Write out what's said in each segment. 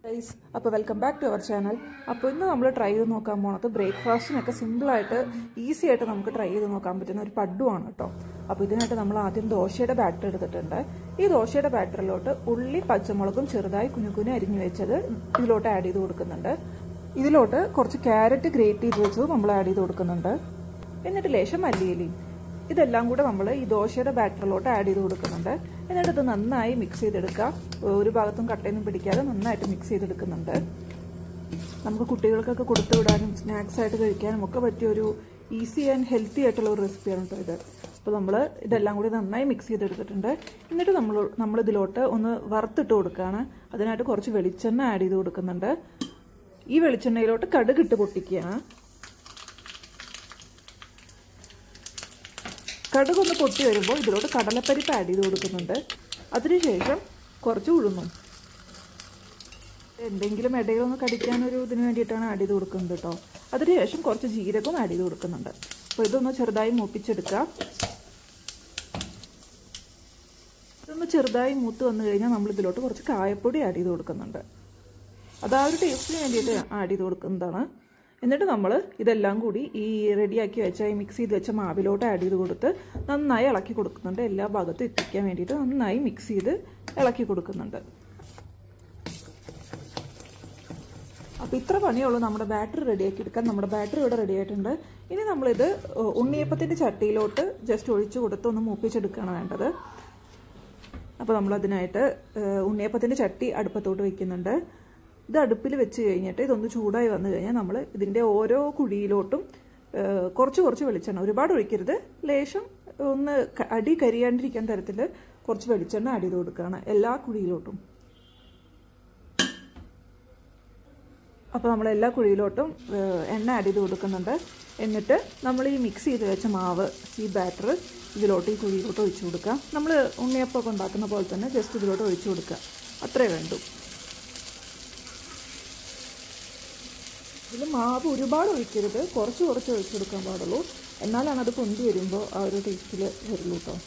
guys അപ്പോൾ welcome back to our channel അപ്പോൾ ഇന്ന് നമ്മൾ ട്രൈ ചെയ്ത് നോക്കാൻ പോണത് ബ്രേക്ക്ഫാസ്റ്റിനൊക്കെ സിമ്പിളായിട്ട് ഈസി ആയിട്ട് നമുക്ക് ട്രൈ ചെയ്ത് നോക്കാൻ പറ്റുന്ന ഒരു പഡുവാണ് കേട്ടോ അപ്പോൾ ഇതിനായിട്ട് നമ്മൾ ആദ്യം ദോശയുടെ ബാറ്റർ എടുത്തിട്ടുണ്ട് ഈ ദോശയുടെ ബാറ്ററിലോട്ട് ഉള്ളി പച്ചമുളകും ചെറുതായി കുനുകുനെ അരിഞ്ഞു വെച്ചത് ഇതിലോട്ട് ആഡ് ചെയ്ത് കൊടുക്കുന്നുണ്ട് ഇതിലോട്ട് കുറച്ച് ക്യാരറ്റ് ഗ്രേറ്റ് ചെയ്ത് വെച്ചത് നമ്മൾ ആഡ് ചെയ്ത് കൊടുക്കുന്നുണ്ട് എന്നിട്ട് ലേശം മല്ലിയിലയും ഇതെല്ലാം കൂടെ നമ്മൾ ഈ ദോശയുടെ ബാറ്ററിലോട്ട് ആഡ് ചെയ്ത് കൊടുക്കുന്നുണ്ട് എന്നിട്ട് ഇത് നന്നായി മിക്സ് ചെയ്തെടുക്കുക ഒരു ഭാഗത്തും കട്ടയൊന്നും പിടിക്കാതെ നന്നായിട്ട് മിക്സ് ചെയ്തെടുക്കുന്നുണ്ട് നമുക്ക് കുട്ടികൾക്കൊക്കെ കൊടുത്തു വിടാനും സ്നാക്സ് ആയിട്ട് കഴിക്കാനും ഒക്കെ പറ്റിയ ഒരു ഈസി ആൻഡ് ഹെൽത്തി ആയിട്ടുള്ള ഒരു റെസിപ്പിയാണ് കേട്ടോ ഇത് അപ്പോൾ നമ്മൾ ഇതെല്ലാം കൂടി നന്നായി മിക്സ് ചെയ്തെടുത്തിട്ടുണ്ട് എന്നിട്ട് നമ്മൾ നമ്മൾ ഇതിലോട്ട് ഒന്ന് വറുത്തിട്ട് കൊടുക്കുകയാണ് അതിനായിട്ട് കുറച്ച് വെളിച്ചെണ്ണ ആഡ് ചെയ്ത് കൊടുക്കുന്നുണ്ട് ഈ വെളിച്ചെണ്ണയിലോട്ട് കടുകിട്ട് പൊട്ടിക്കുകയാണ് കടുകൊന്ന് പൊട്ടി വരുമ്പോൾ ഇതിലോട്ട് കടലപ്പരിപ്പ് ആഡ് ചെയ്ത് കൊടുക്കുന്നുണ്ട് അതിനുശേഷം കുറച്ച് ഉഴുന്നും എന്തെങ്കിലും ഇടയിലൊന്ന് കടിക്കാനൊരു ഇതിന് വേണ്ടിയിട്ടാണ് ആഡ് ചെയ്ത് കൊടുക്കുന്നത് കേട്ടോ അതിനുശേഷം കുറച്ച് ജീരകവും ആഡ് ചെയ്ത് കൊടുക്കുന്നുണ്ട് അപ്പോൾ ഇതൊന്ന് ചെറുതായി മൂപ്പിച്ചെടുക്കുക ഇതൊന്ന് ചെറുതായി മൂത്ത് വന്നു കഴിഞ്ഞാൽ നമ്മൾ ഇതിലോട്ട് കുറച്ച് കായപ്പൊടി ആഡ് ചെയ്ത് കൊടുക്കുന്നുണ്ട് അത് ആ ഒരു ടേസ്റ്റിന് വേണ്ടിയിട്ട് ആഡ് ചെയ്ത് കൊടുക്കുന്നതാണ് എന്നിട്ട് നമ്മൾ ഇതെല്ലാം കൂടി ഈ റെഡിയാക്കി വെച്ച ഈ മിക്സ് ചെയ്ത് വെച്ച മാവിലോട്ട് ആഡ് ചെയ്ത് കൊടുത്ത് നന്നായി ഇളക്കി കൊടുക്കുന്നുണ്ട് എല്ലാ ഭാഗത്തും എത്തിക്കാൻ വേണ്ടിയിട്ട് നന്നായി മിക്സ് ചെയ്ത് ഇളക്കി കൊടുക്കുന്നുണ്ട് അപ്പോൾ ഇത്ര പണിയുള്ളൂ നമ്മുടെ ബാറ്ററി റെഡിയാക്കി എടുക്കാൻ നമ്മുടെ ബാറ്ററി ഇവിടെ റെഡി ആയിട്ടുണ്ട് ഇനി നമ്മളിത് ഉണ്ണിയപ്പത്തിൻ്റെ ചട്ടിയിലോട്ട് ജസ്റ്റ് ഒഴിച്ചു കൊടുത്ത് ഒന്ന് മൂപ്പിച്ചെടുക്കുകയാണ് വേണ്ടത് അപ്പോൾ നമ്മളതിനായിട്ട് ഉണ്ണിയപ്പത്തിൻ്റെ ചട്ടി അടുപ്പത്തോട്ട് വയ്ക്കുന്നുണ്ട് ഇത് അടുപ്പിൽ വെച്ച് കഴിഞ്ഞിട്ട് ഇതൊന്ന് ചൂടായി വന്നു കഴിഞ്ഞാൽ നമ്മൾ ഇതിൻ്റെ ഓരോ കുഴിയിലോട്ടും കുറച്ച് കുറച്ച് വെളിച്ചെണ്ണ ഒരുപാട് ഒഴിക്കരുത് ലേശം ഒന്ന് അടി കരിയാണ്ടിരിക്കാൻ തരത്തിൽ കുറച്ച് വെളിച്ചെണ്ണ ആഡ് ചെയ്ത് കൊടുക്കുകയാണ് എല്ലാ കുഴിയിലോട്ടും അപ്പോൾ നമ്മൾ എല്ലാ കുഴിയിലോട്ടും എണ്ണ ആഡ് ചെയ്ത് കൊടുക്കുന്നുണ്ട് എന്നിട്ട് നമ്മൾ ഈ മിക്സ് ചെയ്ത് വെച്ച മാവ് ഈ ബാറ്റർ ഇതിലോട്ട് ഈ കുഴിയിലോട്ട് ഒഴിച്ചു കൊടുക്കുക നമ്മൾ ഉണ്ണിയപ്പമൊക്കെ ഉണ്ടാക്കുന്ന പോലെ തന്നെ ജസ്റ്റ് ഇതിലോട്ട് ഒഴിച്ചു കൊടുക്കുക അത്രേ വേണ്ടൂ ഇതിൽ മാവ് ഒരുപാട് ഒഴിക്കരുത് കുറച്ച് കുറച്ച് ഒഴിച്ചു കൊടുക്കാൻ പാടുള്ളൂ എന്നാലാണ് അത് പൊന്തി വരുമ്പോൾ ആ ഒരു ടേസ്റ്റിൽ വരുള്ളൂ കേട്ടോ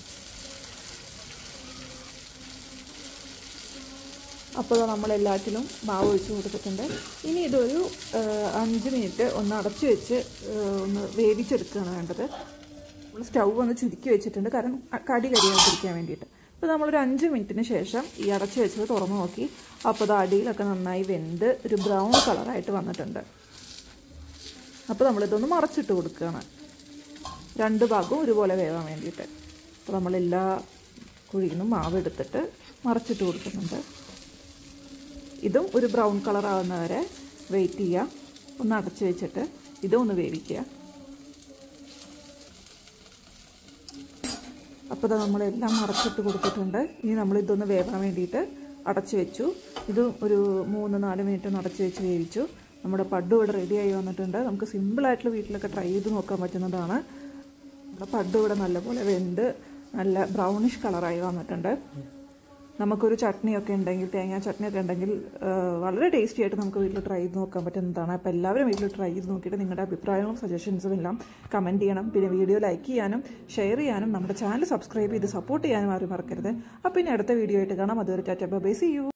അപ്പോൾ നമ്മൾ എല്ലാറ്റിലും മാവ് ഒഴിച്ച് കൊടുത്തിട്ടുണ്ട് ഇനി ഇതൊരു അഞ്ച് മിനിറ്റ് ഒന്ന് അടച്ചു വെച്ച് ഒന്ന് വേവിച്ചെടുക്കുകയാണ് വേണ്ടത് നമ്മൾ സ്റ്റൗ ഒന്ന് ചുരുക്കി വെച്ചിട്ടുണ്ട് കാരണം കടി കരിയാതിരിക്കാൻ വേണ്ടിയിട്ട് അപ്പോൾ നമ്മളൊരു അഞ്ച് മിനിറ്റിന് ശേഷം ഈ അടച്ചു വെച്ചത് തുറന്നു നോക്കി അപ്പോൾ അത് അടിയിലൊക്കെ നന്നായി വെന്ത് ഒരു ബ്രൗൺ കളറായിട്ട് വന്നിട്ടുണ്ട് അപ്പോൾ നമ്മളിതൊന്ന് മറച്ചിട്ട് കൊടുക്കുകയാണ് രണ്ട് ഭാഗവും ഒരുപോലെ വേവാൻ വേണ്ടിയിട്ട് അപ്പോൾ നമ്മളെല്ലാ കുഴിയിൽ നിന്നും മാവ് എടുത്തിട്ട് മറച്ചിട്ട് കൊടുക്കുന്നുണ്ട് ഇതും ഒരു ബ്രൗൺ കളർ ആവുന്ന വരെ വെയിറ്റ് ചെയ്യുക ഒന്ന് അടച്ചു വെച്ചിട്ട് ഇതും ഒന്ന് വേവിക്കുക അപ്പോൾ നമ്മളെല്ലാം മറച്ചിട്ട് കൊടുത്തിട്ടുണ്ട് ഇനി നമ്മൾ ഇതൊന്ന് വേവാൻ വേണ്ടിയിട്ട് അടച്ചു വെച്ചു ഇത് ഒരു മൂന്ന് നാല് മിനിറ്റ് ഒന്ന് അടച്ചു വെച്ച് വേവിച്ചു നമ്മുടെ പഡു ഇവിടെ റെഡിയായി വന്നിട്ടുണ്ട് നമുക്ക് സിമ്പിളായിട്ടുള്ള വീട്ടിലൊക്കെ ട്രൈ ചെയ്ത് നോക്കാൻ പറ്റുന്നതാണ് നമ്മുടെ പഡു ഇവിടെ നല്ലപോലെ വെന്ത് നല്ല ബ്രൗണിഷ് കളറായി വന്നിട്ടുണ്ട് നമുക്കൊരു ചട്നിയൊക്കെ ഉണ്ടെങ്കിൽ തേങ്ങാ ചട്നിയൊക്കെ ഉണ്ടെങ്കിൽ വളരെ ടേസ്റ്റി ആയിട്ട് നമുക്ക് വീട്ടിൽ ട്രൈ ചെയ്ത് നോക്കാൻ പറ്റുന്നതാണ് അപ്പോൾ എല്ലാവരും വീട്ടിൽ ട്രൈ ചെയ്ത് നോക്കിയിട്ട് നിങ്ങളുടെ അഭിപ്രായങ്ങളും സജഷൻസും എല്ലാം കമൻറ്റ് ചെയ്യണം പിന്നെ വീഡിയോ ലൈക്ക് ചെയ്യാനും ഷെയർ ചെയ്യാനും നമ്മുടെ ചാനൽ സബ്സ്ക്രൈബ് ചെയ്ത് സപ്പോർട്ട് ചെയ്യാനും ആരും മറക്കരുത് അപ്പോൾ ഇനി അടുത്ത വീഡിയോ ആയിട്ട് കാണാം അതുവരെ ടാറ്റ ബൈ സി യു